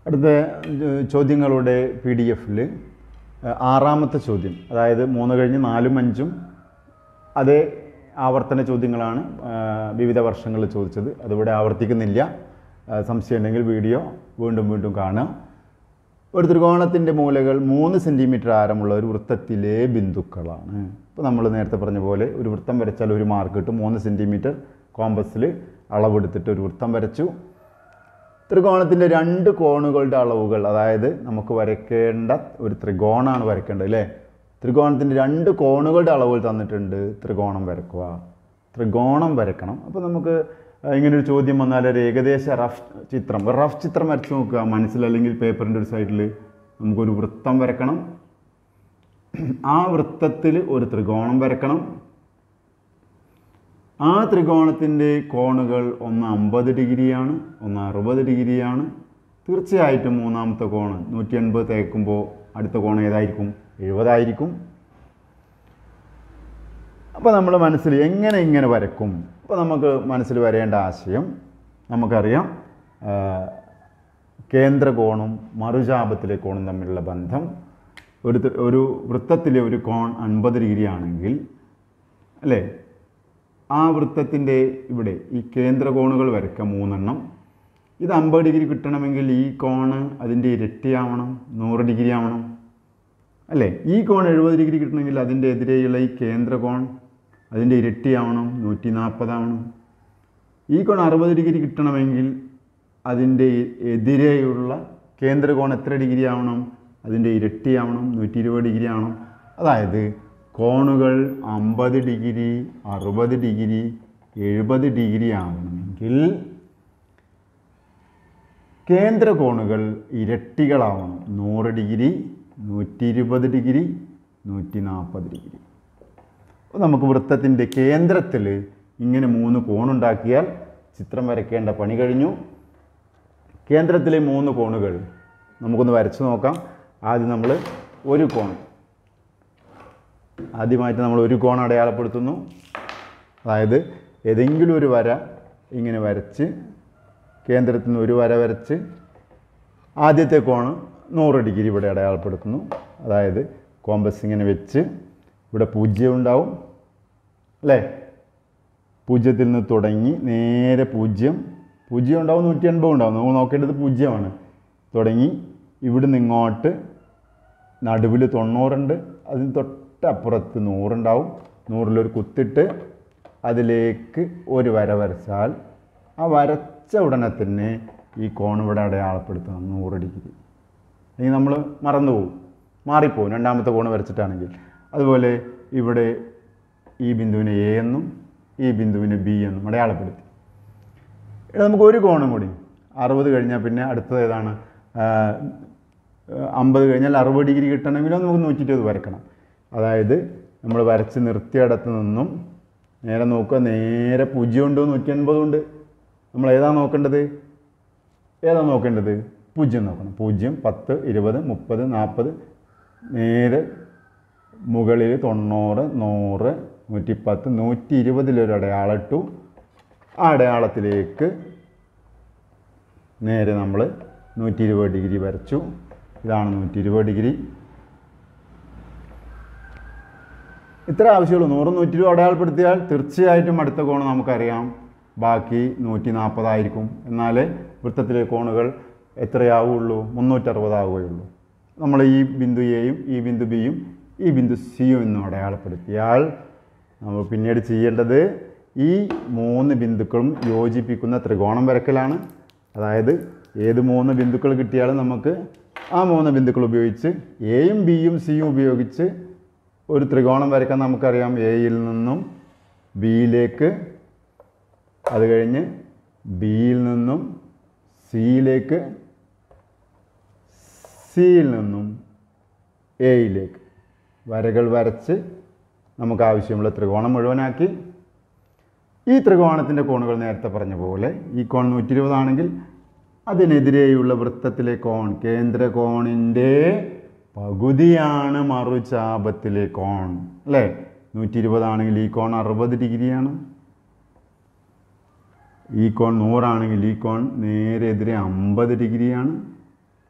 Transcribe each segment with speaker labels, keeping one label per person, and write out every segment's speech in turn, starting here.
Speaker 1: അടുത്ത ഏഹ്, ചോദ്യങ്ങളുടെ P D എഫിൽ ആറാമത്തെ ചോദ്യം അതായത് മൂന്ന് കഴിഞ്ഞ് നാലും അഞ്ചും അതേ ആവർത്തന ചോദ്യങ്ങളാണ് ആ, വിവിധ വർഷങ്ങളിൽ ചോദിച്ചത് അതിവിടെ ആവർത്തിക്കുന്നില്ല ആ, സംശയം ഉണ്ടെങ്കിൽ വീഡിയോ വീണ്ടും വീണ്ടും കാണുക ഒരു ത്രികോണത്തിൻ്റെ മൂലകൾ മൂന്ന് സെൻറ്റിമീറ്റർ ആരമുള്ള ഒരു വൃത്തത്തിലെ ബിന്ദുക്കളാണ് ഇപ്പോൾ നമ്മൾ നേരത്തെ പറഞ്ഞ പോലെ ഒരു വൃത്തം വരച്ചാൽ ഒരു മാർക്ക് കിട്ടും മൂന്ന് സെൻറ്റിമീറ്റർ കോമ്പസിൽ അളവെടുത്തിട്ട് ഒരു വൃത്തം വരച്ചു ത്രികോണത്തിൻ്റെ രണ്ട് കോണുകളുടെ അളവുകൾ അതായത് നമുക്ക് വരയ്ക്കേണ്ട ഒരു ത്രികോണമാണ് വരയ്ക്കേണ്ടത് അല്ലേ ത്രികോണത്തിൻ്റെ രണ്ട് കോണുകളുടെ അളവുകൾ തന്നിട്ടുണ്ട് ത്രികോണം വരക്കുക ത്രികോണം വരക്കണം അപ്പോൾ നമുക്ക് ഇങ്ങനെ ഒരു ചോദ്യം വന്നാൽ ഒരു ഏകദേശ റഫ് ചിത്രം ഒരു റഫ് ചിത്രം വരച്ച് നോക്കുക മനസ്സിൽ അല്ലെങ്കിൽ പേപ്പറിൻ്റെ ഒരു സൈഡിൽ നമുക്കൊരു വൃത്തം വരക്കണം ആ വൃത്തത്തിൽ ഒരു ത്രികോണം വരക്കണം ആ ത്രികോണത്തിൻ്റെ കോണുകൾ ഒന്ന് അമ്പത് ഡിഗ്രിയാണ് ഒന്ന് അറുപത് ഡിഗ്രിയാണ് തീർച്ചയായിട്ടും മൂന്നാമത്തെ കോണ് നൂറ്റി എൺപത് തേക്കുമ്പോൾ അടുത്ത കോൺ ഏതായിരിക്കും എഴുപതായിരിക്കും അപ്പോൾ നമ്മൾ മനസ്സിൽ എങ്ങനെ ഇങ്ങനെ വരക്കും അപ്പോൾ നമുക്ക് മനസ്സിൽ വരേണ്ട ആശയം നമുക്കറിയാം ആ, കേന്ദ്രകോണും മറുചാപത്തിലെ കോണും തമ്മിലുള്ള ബന്ധം ഒരു ത്രി- ഒരു വൃത്തത്തിലെ ഒരു കോൺ അൻപത് ഡിഗ്രി ആണെങ്കിൽ അല്ലേ ആ വൃത്തത്തിൻ്റെ ഇവിടെ ഈ കേന്ദ്ര കോണുകൾ വരയ്ക്കാം മൂന്നെണ്ണം ഇത് അമ്പത് ഡിഗ്രി കിട്ടണമെങ്കിൽ ഈ കോണ് അതിൻ്റെ ഇരട്ടിയാവണം നൂറ് ഡിഗ്രി ആവണം അല്ലേ ഈ കോൺ എഴുപത് ഡിഗ്രി കിട്ടണമെങ്കിൽ അതിൻ്റെ എതിരെയുള്ള ഈ കേന്ദ്ര കോൺ അതിൻ്റെ ഇരട്ടിയാവണം നൂറ്റി നാൽപ്പതാവണം ഈ കോൺ അറുപത് ഡിഗ്രി കിട്ടണമെങ്കിൽ അതിൻ്റെ എതിരെയുള്ള കേന്ദ്ര കോൺ എത്ര ഡിഗ്രി ആവണം അതിൻ്റെ ഇരട്ടിയാവണം നൂറ്റി ഇരുപത് ഡിഗ്രി ആവണം അതായത് കോണുകൾ അമ്പത് ഡിഗ്രി അറുപത് ഡിഗ്രി എഴുപത് ഡിഗ്രി ആവണമെങ്കിൽ കേന്ദ്ര കോണുകൾ ഇരട്ടികളാവണം നൂറ് ഡിഗ്രി നൂറ്റി ഇരുപത് ഡിഗ്രി നൂറ്റി നാൽപ്പത് ഡിഗ്രി അപ്പോൾ നമുക്ക് വൃത്തത്തിൻ്റെ കേന്ദ്രത്തിൽ ഇങ്ങനെ മൂന്ന് കോണുണ്ടാക്കിയാൽ ചിത്രം വരയ്ക്കേണ്ട പണി കഴിഞ്ഞു കേന്ദ്രത്തിലെ മൂന്ന് കോണുകൾ നമുക്കൊന്ന് വരച്ചു നോക്കാം ആദ്യം നമ്മൾ ഒരു കോൺ ആദ്യമായിട്ട് നമ്മൾ ഒരു കോൺ അടയാളപ്പെടുത്തുന്നു അതായത് ഏതെങ്കിലും ഒരു വര ഇങ്ങനെ വരച്ച് കേന്ദ്രത്തിൽ നിന്ന് ഒരു വര വരച്ച് ആദ്യത്തെ കോണ് നൂറ് ഡിഗ്രി ഇവിടെ അടയാളപ്പെടുത്തുന്നു അതായത് കോമ്പസ് ഇങ്ങനെ വെച്ച് ഇവിടെ പൂജ്യം ഉണ്ടാവും അല്ലേ പൂജ്യത്തിൽ നിന്ന് തുടങ്ങി നേരെ പൂജ്യം പൂജ്യം ഉണ്ടാവും നൂറ്റി എൺപത് ഉണ്ടാവും നമ്മൾ നോക്കേണ്ടത് പൂജ്യമാണ് തുടങ്ങി ഇവിടുന്ന് ഇങ്ങോട്ട് നടുവിൽ തൊണ്ണൂറുണ്ട് അതിന് തൊട്ടപ്പുറത്ത് നൂറുണ്ടാവും നൂറിലൊരു കുത്തിട്ട് അതിലേക്ക് ഒരു വര വരച്ചാൽ ആ വരച്ച ഉടനെ തന്നെ ഈ കോൺ ഇവിടെ അടയാളപ്പെടുത്തണം നൂറ് ഡിഗ്രി അല്ലെങ്കിൽ നമ്മൾ മറന്നുപോകും മാറിപ്പോകും രണ്ടാമത്തെ കോണ് വരച്ചിട്ടാണെങ്കിൽ അതുപോലെ ഇവിടെ ഈ ബിന്ദുവിനെ എ എന്നും ഈ ബിന്ദുവിനെ ബി എന്നും അടയാളപ്പെടുത്തി ഇനി നമുക്ക് ഒരു കോണും കൂടി അറുപത് കഴിഞ്ഞാൽ പിന്നെ അടുത്തത് ഏതാണ് അമ്പത് കഴിഞ്ഞാൽ അറുപത് ഡിഗ്രി കിട്ടണമെങ്കിൽ നമുക്ക് നൂറ്റി ഇരുപത് വരക്കണം അതായത് നമ്മൾ വരച്ച് നിർത്തിയിടത്ത് നിന്നും നേരെ നോക്കുക നേരെ പൂജ്യം ഉണ്ട് നൂറ്റി എൺപതും ഉണ്ട് നമ്മൾ ഏതാ നോക്കേണ്ടത് ഏതാ നോക്കേണ്ടത് പൂജ്യം നോക്കണം പൂജ്യം പത്ത് ഇരുപത് മുപ്പത് നാൽപ്പത് നേരെ മുകളിൽ തൊണ്ണൂറ് നൂറ് നൂറ്റിപ്പത്ത് നൂറ്റി ഇരുപതിലൊരു അടയാളം ഇട്ടു ആ അടയാളത്തിലേക്ക് നേരെ നമ്മൾ നൂറ്റി ഇരുപത് ഡിഗ്രി വരച്ചു ഇതാണ് നൂറ്റി ഇരുപത് ഡിഗ്രി ഇത്ര ആവശ്യമുള്ളൂ നൂറ് നൂറ്റി ഇരുപത് അടയാളപ്പെടുത്തിയാൽ തീർച്ചയായിട്ടും അടുത്ത കോണ് നമുക്കറിയാം ബാക്കി നൂറ്റി നാൽപ്പതായിരിക്കും എന്നാൽ വൃത്തത്തിലെ കോണുകൾ എത്രയാവുള്ളൂ മുന്നൂറ്ററുപതാവുകയുള്ളൂ നമ്മൾ ഈ ബിന്ദു എയും ഈ ബിന്ദു ബിയും ഈ ബിന്ദു സിയും എന്നും അടയാളപ്പെടുത്തിയാൽ നമ്മൾ പിന്നീട് ചെയ്യേണ്ടത് ഈ മൂന്ന് ബിന്ദുക്കളും യോജിപ്പിക്കുന്ന ത്രികോണം വരക്കലാണ് അതായത് ഏത് മൂന്ന് ബിന്ദുക്കൾ കിട്ടിയാലും നമുക്ക് ആ മൂന്ന് ബിന്ദുക്കൾ ഉപയോഗിച്ച് എയും ബിയും സിയും ഉപയോഗിച്ച് ഒരു ത്രികോണം വരയ്ക്കാൻ നമുക്കറിയാം എയിൽ നിന്നും ബിയിലേക്ക് അത് കഴിഞ്ഞ് ബിയിൽ നിന്നും സിയിലേക്ക് സിയിൽ നിന്നും എയിലേക്ക് വരകൾ വരച്ച് നമുക്ക് ആവശ്യമുള്ള ത്രികോണം മുഴുവനാക്കി ഈ ത്രികോണത്തിൻ്റെ കോണുകൾ നേരത്തെ പറഞ്ഞ പോലെ ഈ കോൺ നൂറ്റി ഇരുപതാണെങ്കിൽ അതിനെതിരെയുള്ള വൃത്തത്തിലെ കോൺ കേന്ദ്ര കോണിൻ്റെ പകുതിയാണ് മറുചാപത്തിലെ കോൺ അല്ലേ നൂറ്റി ഇരുപതാണെങ്കിൽ ഈ കോൺ അറുപത് ഡിഗ്രിയാണ് ഈ കോൺ നൂറാണെങ്കിൽ ഈ കോൺ നേരെ എതിരെ അമ്പത് ഡിഗ്രിയാണ്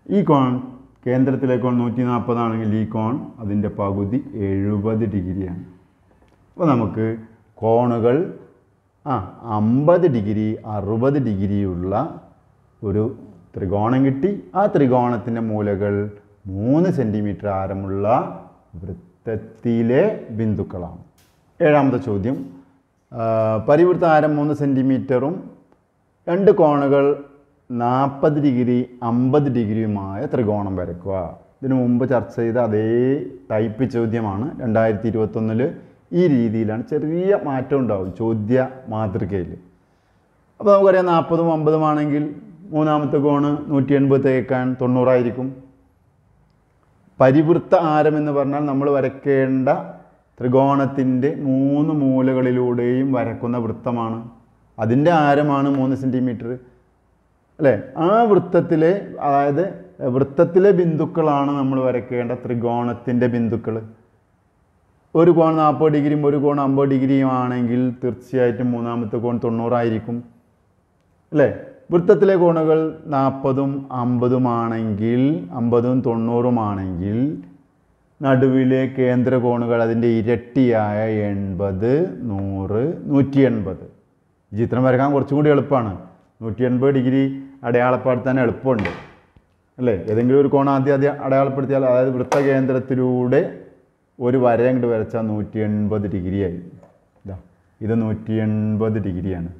Speaker 1: ഈ കോൺ കേന്ദ്രത്തിലെ കോൺ നൂറ്റി നാൽപ്പതാണെങ്കിൽ ഈ കോൺ അതിൻ്റെ പകുതി എഴുപത് ഡിഗ്രിയാണ് അപ്പോൾ നമുക്ക് കോണുകൾ ആ അമ്പത് ഡിഗ്രി അറുപത് ഡിഗ്രിയുള്ള ഒരു ത്രികോണം കിട്ടി ആ ത്രികോണത്തിൻ്റെ മൂലകൾ മൂന്ന് സെൻറ്റിമീറ്റർ ആരമുള്ള വൃത്തത്തിലെ ബിന്ദുക്കളാണ് ഏഴാമത്തെ ചോദ്യം ആ, പരിവൃത്ത ആരം മൂന്ന് സെൻറ്റിമീറ്ററും രണ്ട് കോണുകൾ നാൽപ്പത് ഡിഗ്രി അമ്പത് ഡിഗ്രിയുമായ ത്രികോണം വരയ്ക്കുക ഇതിനു മുമ്പ് ചർച്ച ചെയ്ത അതേ ടൈപ്പ് ചോദ്യമാണ് രണ്ടായിരത്തി ഇരുപത്തൊന്നിൽ ഈ രീതിയിലാണ് ചെറിയ മാറ്റം ഉണ്ടാവും ചോദ്യ മാതൃകയിൽ അപ്പോൾ നമുക്കറിയാം നാൽപ്പതും അമ്പതും ആണെങ്കിൽ മൂന്നാമത്തെ കോണ് നൂറ്റി എൺപത് തേക്കാൻ തൊണ്ണൂറായിരിക്കും പരിവൃത്ത ആരം എന്ന് പറഞ്ഞാൽ നമ്മൾ വരയ്ക്കേണ്ട ത്രികോണത്തിൻ്റെ മൂന്ന് മൂലകളിലൂടെയും വരക്കുന്ന വൃത്തമാണ് അതിൻ്റെ ആരമാണ് മൂന്ന് സെൻറ്റിമീറ്റർ അല്ലേ ആ വൃത്തത്തിലെ അതായത് വൃത്തത്തിലെ ബിന്ദുക്കളാണ് നമ്മൾ വരയ്ക്കേണ്ട ത്രികോണത്തിൻ്റെ ബിന്ദുക്കൾ ഒരു കോൺ നാൽപ്പത് ഡിഗ്രിയും ഒരു കോൺ അമ്പത് ഡിഗ്രിയും ആണെങ്കിൽ തീർച്ചയായിട്ടും മൂന്നാമത്തെ കോൺ തൊണ്ണൂറായിരിക്കും അല്ലേ വൃത്തത്തിലെ കോണുകൾ നാൽപ്പതും അമ്പതുമാണെങ്കിൽ അമ്പതും തൊണ്ണൂറുമാണെങ്കിൽ നടുവിലെ കേന്ദ്ര കോണുകൾ അതിൻ്റെ ഇരട്ടിയായ എൺപത് നൂറ് നൂറ്റി എൺപത് ഈ ചിത്രം വരയ്ക്കാൻ കുറച്ചും കൂടി എളുപ്പമാണ് നൂറ്റി എൺപത് ഡിഗ്രി അടയാളപ്പെടുത്താൻ എളുപ്പമുണ്ട് അല്ലേ ഏതെങ്കിലും ഒരു കോൺ ആദ്യം ആദ്യം അടയാളപ്പെടുത്തിയാൽ അതായത് വൃത്തകേന്ദ്രത്തിലൂടെ ഒരു വര അങ്ങോട്ട് വരച്ചാൽ നൂറ്റി എൺപത് ഡിഗ്രി ആയി ഇതാ ഇത് നൂറ്റി എൺപത് ഡിഗ്രിയാണ്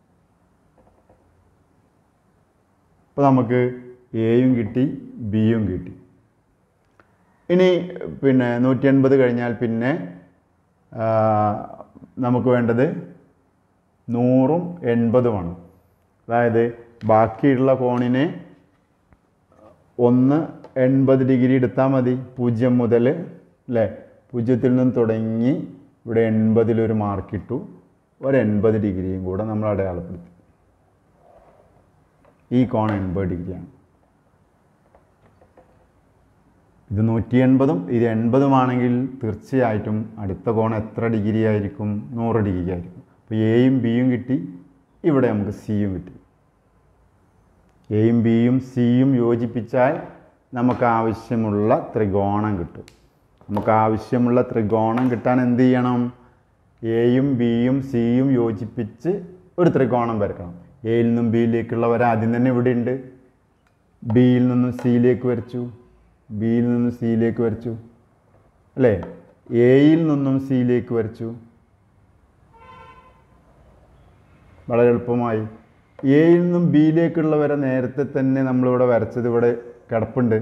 Speaker 1: അപ്പോൾ നമുക്ക് എയും കിട്ടി ബിയും കിട്ടി ഇനി പിന്നെ നൂറ്റി എൺപത് കഴിഞ്ഞാൽ പിന്നെ ആ, നമുക്ക് വേണ്ടത് നൂറും എൺപതുമാണ് അതായത് ബാക്കിയുള്ള കോണിനെ ഒന്ന് എൺപത് ഡിഗ്രി എടുത്താൽ മതി പൂജ്യം മുതൽ അല്ലേ പൂജ്യത്തിൽ നിന്ന് തുടങ്ങി ഇവിടെ എൺപതിലൊരു മാർക്കിട്ടു ഒരു എൺപത് ഡിഗ്രിയും കൂടെ നമ്മൾ അടയാളപ്പെടുത്തി ഈ കോൺ എൺപത് ഡിഗ്രിയാണ് ഇത് നൂറ്റി എൺപതും ഇത് എൺപതുമാണെങ്കിൽ തീർച്ചയായിട്ടും അടുത്ത കോൺ എത്ര ഡിഗ്രി ആയിരിക്കും നൂറ് ഡിഗ്രി ആയിരിക്കും അപ്പോൾ എയും ബിയും കിട്ടി ഇവിടെ നമുക്ക് സിയും കിട്ടി എയും ബിയും സിയും യോജിപ്പിച്ചാൽ നമുക്ക് ആവശ്യമുള്ള ത്രികോണം കിട്ടും നമുക്ക് ആവശ്യമുള്ള ത്രികോണം കിട്ടാൻ എന്ത് ചെയ്യണം എയും ബിയും സിയും യോജിപ്പിച്ച് ഒരു ത്രികോണം വരക്കണം എയിൽ നിന്നും ബിയിലേക്കുള്ള വര ആദ്യം തന്നെ ഇവിടെ ഉണ്ട് ബിയിൽ നിന്നും സിയിലേക്ക് വരച്ചു ബിയിൽ നിന്നും സിയിലേക്ക് വരച്ചു അല്ലേ എയിൽ നിന്നും സിയിലേക്ക് വരച്ചു വളരെ എളുപ്പമായി എയിൽ നിന്നും ബിയിലേക്കുള്ള വര നേരത്തെ തന്നെ നമ്മളിവിടെ വരച്ചത് ഇവിടെ കിടപ്പുണ്ട്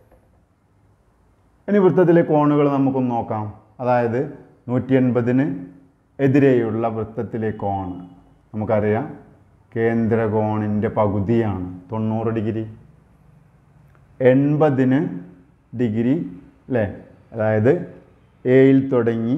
Speaker 1: ഇനി വൃത്തത്തിലെ കോണുകൾ നമുക്കൊന്ന് നോക്കാം അതായത് നൂറ്റി എൺപതിന് എതിരെയുള്ള വൃത്തത്തിലെ കോണ് നമുക്കറിയാം കേന്ദ്രകോണിൻ്റെ പകുതിയാണ് തൊണ്ണൂറ് ഡിഗ്രി എൺപതിന് ഡിഗ്രി അല്ലേ അതായത് എയിൽ തുടങ്ങി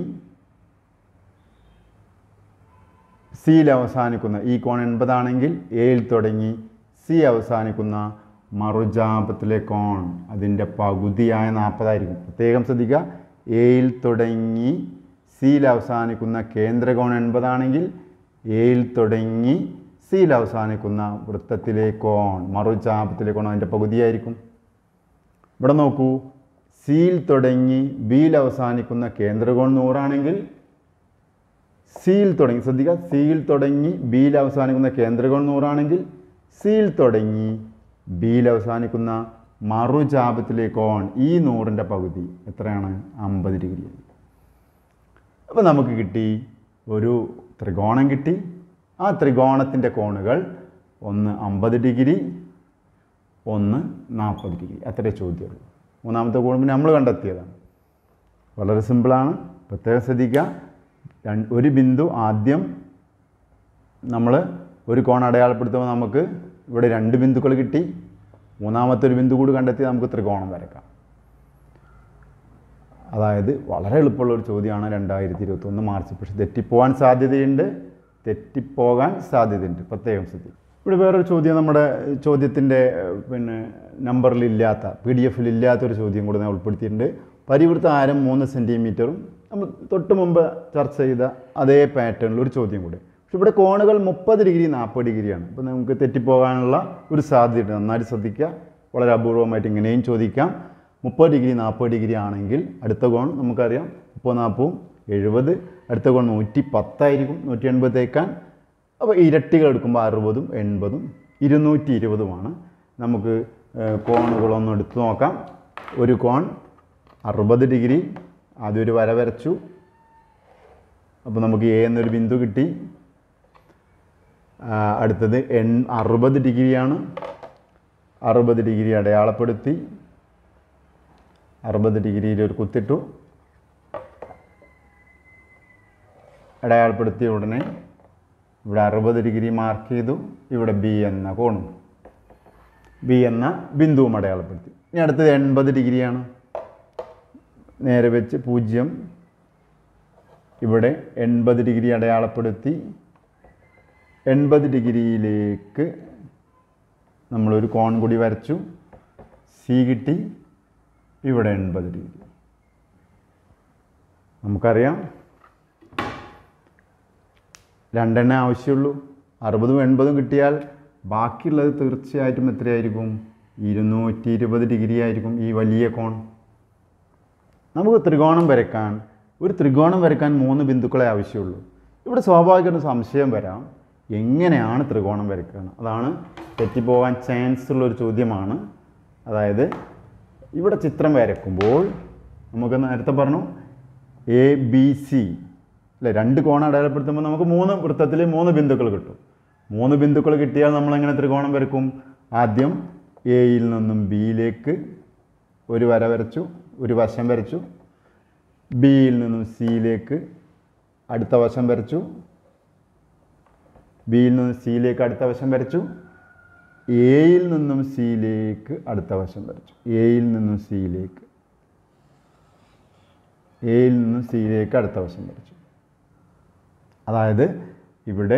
Speaker 1: സിയിൽ അവസാനിക്കുന്ന ഈ കോൺ എൺപതാണെങ്കിൽ എയിൽ തുടങ്ങി സി അവസാനിക്കുന്ന മറുജാപത്തിലെ കോൺ അതിൻ്റെ പകുതിയായ നാൽപ്പതായിരിക്കും പ്രത്യേകം ശ്രദ്ധിക്കുക എയിൽ തുടങ്ങി സിയിൽ അവസാനിക്കുന്ന കേന്ദ്രകോൺ എൺപതാണെങ്കിൽ എയിൽ തുടങ്ങി സിയിൽ അവസാനിക്കുന്ന വൃത്തത്തിലെ കോൺ മറുചാപത്തിലെ കോൺ അതിൻ്റെ പകുതിയായിരിക്കും ഇവിടെ നോക്കൂ സിയിൽ തുടങ്ങി ബിയിൽ അവസാനിക്കുന്ന കേന്ദ്രകോൺ നൂറാണെങ്കിൽ സിയിൽ തുടങ്ങി ശ്രദ്ധിക്കുക സിയിൽ തുടങ്ങി ബിയിൽ അവസാനിക്കുന്ന കേന്ദ്രകോൺ നൂറാണെങ്കിൽ സിയിൽ തുടങ്ങി ബിയിൽ അവസാനിക്കുന്ന മറുചാപത്തിലെ കോൺ ഈ നൂറിൻ്റെ പകുതി എത്രയാണ് അമ്പത് ഡിഗ്രി അപ്പോൾ നമുക്ക് കിട്ടി ഒരു ത്രികോണം കിട്ടി ആ ത്രികോണത്തിൻ്റെ കോണുകൾ ഒന്ന് അമ്പത് ഡിഗ്രി ഒന്ന് നാൽപ്പത് ഡിഗ്രി അത്രേ ചോദ്യമുള്ളൂ മൂന്നാമത്തെ കോൺ പിന്നെ നമ്മൾ കണ്ടെത്തിയതാണ് വളരെ സിമ്പിളാണ് പ്രത്യേകം ശ്രദ്ധിക്കുക രണ്ട് ഒരു ബിന്ദു ആദ്യം നമ്മൾ ഒരു കോൺ അടയാളപ്പെടുത്തുമ്പോൾ നമുക്ക് ഇവിടെ രണ്ട് ബിന്ദുക്കൾ കിട്ടി മൂന്നാമത്തെ ഒരു ബിന്ദു കൂടി കണ്ടെത്തി നമുക്ക് ത്രികോണം വരക്കാം അതായത് വളരെ എളുപ്പമുള്ള ഒരു ചോദ്യമാണ് രണ്ടായിരത്തി ഇരുപത്തൊന്ന് മാർച്ച് പക്ഷെ തെറ്റിപ്പോകാൻ സാധ്യതയുണ്ട് തെറ്റിപ്പോകാൻ സാധ്യതയുണ്ട് പ്രത്യേകം ശ്രദ്ധിക്കും ഇവിടെ വേറൊരു ചോദ്യം നമ്മുടെ ചോദ്യത്തിൻ്റെ ഏഹ്, പിന്നെ നമ്പറിലില്ലാത്ത പി ഡി എഫിൽ ഇല്ലാത്തൊരു ചോദ്യം കൂടെ ഞാൻ ഉൾപ്പെടുത്തിയിട്ടുണ്ട് പരിവൃത്ത ആരം മൂന്ന് സെൻറ്റിമീറ്ററും നമ്മൾ തൊട്ട് മുമ്പ് ചർച്ച ചെയ്ത അതേ പാറ്റേണിൽ ഒരു ചോദ്യം കൂടെ പക്ഷെ ഇവിടെ കോണുകൾ മുപ്പത് ഡിഗ്രി നാൽപ്പത് ഡിഗ്രിയാണ് അപ്പോൾ നമുക്ക് തെറ്റിപ്പോകാനുള്ള ഒരു സാധ്യതയുണ്ട് നന്നായിട്ട് ശ്രദ്ധിക്കുക വളരെ അപൂർവമായിട്ട് ഇങ്ങനെയും ചോദിക്കാം മുപ്പത് ഡിഗ്രി നാൽപ്പത് ഡിഗ്രി ആണെങ്കിൽ അടുത്ത കോൺ നമുക്കറിയാം മുപ്പത് നാൽപ്പതും എഴുപത് അടുത്ത കോൺ നൂറ്റി പത്തായിരിക്കും നൂറ്റി എൺപതേക്കാൻ അപ്പോൾ ഇരട്ടികൾ എടുക്കുമ്പോൾ അറുപതും എൺപതും ഇരുന്നൂറ്റി ഇരുപതുമാണ് നമുക്ക് ഏഹ്, കോണുകളൊന്ന് എടുത്തു നോക്കാം ഒരു കോൺ അറുപത് ഡിഗ്രി ആദ്യം ഒരു വര വരച്ചു അപ്പോൾ നമുക്ക് എ എന്നൊരു ബിന്ദു കിട്ടി ആ, അടുത്തത് എൺ അറുപത് ഡിഗ്രിയാണ് അറുപത് ഡിഗ്രി അടയാളപ്പെടുത്തി അറുപത് ഡിഗ്രിയിൽ ഒരു കുത്തിട്ടു അടയാളപ്പെടുത്തിയ ഉടനെ ഇവിടെ അറുപത് ഡിഗ്രി മാർക്ക് ചെയ്തു ഇവിടെ ബി എന്ന കോണും ബി എന്ന ബിന്ദുവും അടയാളപ്പെടുത്തി ഇനി അടുത്തത് എൺപത് ഡിഗ്രിയാണ് നേരെ വെച്ച് പൂജ്യം ഇവിടെ എൺപത് ഡിഗ്രി അടയാളപ്പെടുത്തി എൺപത് ഡിഗ്രിയിലേക്ക് നമ്മളൊരു കോൺ കൂടി വരച്ചു സി കിട്ടി ഇവിടെ എൺപത് ഡിഗ്രി നമുക്കറിയാം രണ്ടെണ്ണേ ആവശ്യമുള്ളൂ അറുപതും എൺപതും കിട്ടിയാൽ ബാക്കിയുള്ളത് തീർച്ചയായിട്ടും എത്രയായിരിക്കും ഇരുന്നൂറ്റി ഇരുപത് ഡിഗ്രി ആയിരിക്കും ഈ വലിയ കോൺ നമുക്ക് ത്രികോണം വരയ്ക്കാൻ ഒരു ത്രികോണം വരയ്ക്കാൻ മൂന്ന് ബിന്ദുക്കളെ ആവശ്യമുള്ളൂ ഇവിടെ സ്വാഭാവികമായിട്ടും സംശയം വരാം എങ്ങനെയാണ് ത്രികോണം വരയ്ക്കുക അതാണ് തെറ്റിപ്പോകാൻ ചാൻസ് ഉള്ള ഒരു ചോദ്യമാണ് അതായത് ഇവിടെ ചിത്രം വരയ്ക്കുമ്പോൾ നമുക്ക് നേരത്തെ പറഞ്ഞു എ ബി സി അല്ലെ രണ്ട് കോണം അടയാളപ്പെടുത്തുമ്പോൾ നമുക്ക് മൂന്ന് വൃത്തത്തിൽ മൂന്ന് ബിന്ദുക്കൾ കിട്ടും മൂന്ന് ബിന്ദുക്കൾ കിട്ടിയാൽ നമ്മൾ എങ്ങനെ ത്രികോണം വരക്കും ആദ്യം എയിൽ നിന്നും ബിയിലേക്ക് ഒരു വര വരച്ചു ഒരു വശം വരച്ചു ബിയിൽ നിന്നും സിയിലേക്ക് അടുത്ത വശം വരച്ചു ബിയിൽ നിന്നും സിയിലേക്ക് അടുത്ത വശം വരച്ചു എയിൽ നിന്നും സിയിലേക്ക് അടുത്ത വശം വരച്ചു എയിൽ നിന്നും സിയിലേക്ക് എയിൽ നിന്നും സിയിലേക്ക് അടുത്ത വശം വരച്ചു അതായത് ഇവിടെ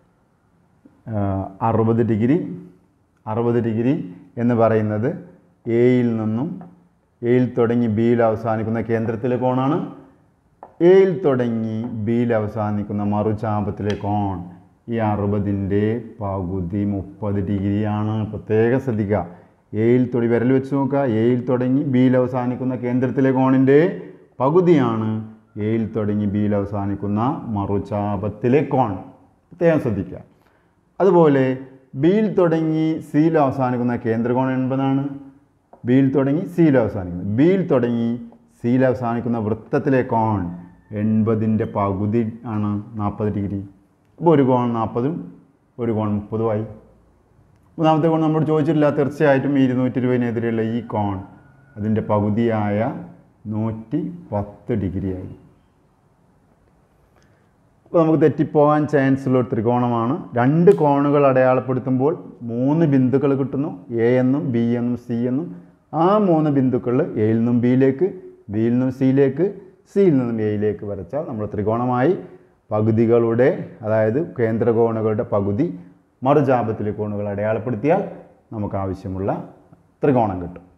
Speaker 1: അറുപത് ഡിഗ്രി അറുപത് ഡിഗ്രി എന്ന് പറയുന്നത് എയിൽ നിന്നും എയിൽ തുടങ്ങി ബിയിൽ അവസാനിക്കുന്ന കേന്ദ്രത്തിലെ കോണാണ് എയിൽ തുടങ്ങി ബിയിൽ അവസാനിക്കുന്ന മറുചാപത്തിലെ കോൺ ഈ അറുപതിൻ്റെ പകുതി മുപ്പത് ഡിഗ്രിയാണ് പ്രത്യേകം ശ്രദ്ധിക്കുക എയിൽ തൊടി വിരൽ വെച്ച് നോക്കുക എയിൽ തുടങ്ങി ബിയിൽ അവസാനിക്കുന്ന കേന്ദ്രത്തിലെ കോണിൻ്റെ പകുതിയാണ് എയിൽ തുടങ്ങി ബിയിൽ അവസാനിക്കുന്ന മറുചാപത്തിലെ കോൺ പ്രത്യേകം ശ്രദ്ധിക്കുക അതുപോലെ ബിയിൽ തുടങ്ങി സിയിൽ അവസാനിക്കുന്ന കേന്ദ്രകോൺ എൺപതാണ് ബിയിൽ തുടങ്ങി സിയിൽ അവസാനിക്കുന്നത് ബിയിൽ തുടങ്ങി സിയിൽ അവസാനിക്കുന്ന വൃത്തത്തിലെ കോൺ എൺപതിൻ്റെ പകുതി ആണ് നാൽപ്പത് ഡിഗ്രി അപ്പോൾ ഒരു കോൺ നാൽപ്പതും ഒരു കോൺ മുപ്പതുമായി മൂന്നാമത്തെ കോൺ നമ്മൾ ചോദിച്ചിട്ടില്ല തീർച്ചയായിട്ടും ഈ ഇരുന്നൂറ്റി ഇരുപതിനെതിരെയുള്ള ഈ കോൺ അതിൻ്റെ പകുതിയായ നൂറ്റി പത്ത് ഡിഗ്രിയായി അപ്പോൾ നമുക്ക് തെറ്റിപ്പോകാൻ ചാൻസ് ഉള്ള ഒരു ത്രികോണമാണ് രണ്ട് കോണുകൾ അടയാളപ്പെടുത്തുമ്പോൾ മൂന്ന് ബിന്ദുക്കൾ കിട്ടുന്നു എ എന്നും ബി എന്നും സി എന്നും ആ മൂന്ന് ബിന്ദുക്കൾ എയിൽ നിന്നും ബിയിലേക്ക് ബിയിൽ നിന്നും സിയിലേക്ക് സിയിൽ നിന്നും എയിലേക്ക് വരച്ചാൽ നമ്മൾ ത്രികോണമായി പകുതികളുടെ അതായത് കേന്ദ്രകോണുകളുടെ പകുതി മറുജാപത്തിലെ കോണുകൾ അടയാളപ്പെടുത്തിയാൽ നമുക്ക് ആവശ്യമുള്ള ത്രികോണം കിട്ടും